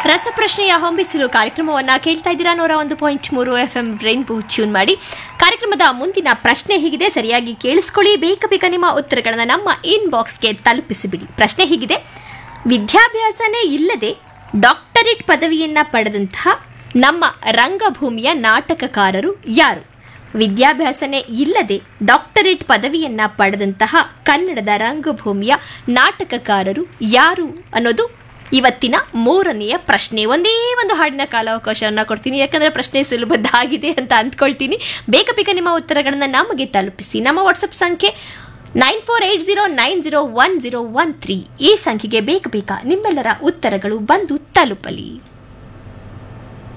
ರಸಪ್ರಶ್ನೆಯ ಹೊಂಬಿಸಿಲು ಕಾರ್ಯಕ್ರಮವನ್ನ ಕೇಳ್ತಾ ಇದ್ದೀರಾ ನೂರ ಒಂದು ಪಾಯಿಂಟ್ ಮೂರು ಎಫ್ ಎಂ ರೈನ್ಬೋ ಟ್ಯೂನ್ ಮಾಡಿ ಕಾರ್ಯಕ್ರಮದ ಮುಂದಿನ ಪ್ರಶ್ನೆ ಹೀಗಿದೆ ಸರಿಯಾಗಿ ಕೇಳಿಸ್ಕೊಳ್ಳಿ ಬೇಗ ಬೇಗ ನಿಮ್ಮ ಉತ್ತರಗಳನ್ನು ನಮ್ಮ ಇನ್ಬಾಕ್ಸ್ಗೆ ತಲುಪಿಸಿಬಿಡಿ ಪ್ರಶ್ನೆ ಹೀಗಿದೆ ವಿದ್ಯಾಭ್ಯಾಸನೇ ಇಲ್ಲದೆ ಡಾಕ್ಟರೇಟ್ ಪದವಿಯನ್ನ ಪಡೆದಂತಹ ನಮ್ಮ ರಂಗಭೂಮಿಯ ನಾಟಕಕಾರರು ಯಾರು ವಿದ್ಯಾಭ್ಯಾಸನೇ ಇಲ್ಲದೆ ಡಾಕ್ಟರೇಟ್ ಪದವಿಯನ್ನ ಪಡೆದಂತಹ ಕನ್ನಡದ ರಂಗಭೂಮಿಯ ನಾಟಕಕಾರರು ಯಾರು ಅನ್ನೋದು ಇವತ್ತಿನ ಮೂರನೆಯ ಪ್ರಶ್ನೆ ಒಂದೇ ಒಂದು ಹಾಡಿನ ಕಾಲಾವಕಾಶವನ್ನ ಕೊಡ್ತೀನಿ ಯಾಕಂದ್ರೆ ಪ್ರಶ್ನೆ ಸುಲಭದ್ದಾಗಿದೆ ಅಂತ ಅಂದ್ಕೊಳ್ತೀನಿ ಬೇಗ ಬೇಗ ನಿಮ್ಮ ಉತ್ತರಗಳನ್ನು ನಮಗೆ ತಲುಪಿಸಿ ನಮ್ಮ ವಾಟ್ಸಪ್ ಸಂಖ್ಯೆ nine four eight zero nine zero one zero one three ಈ ಸಂಖ್ಯೆಗೆ ಬೇಗ ಬೇಗ ನಿಮ್ಮೆಲ್ಲರ ಉತ್ತರಗಳು ಬಂದು ತಲುಪಲಿ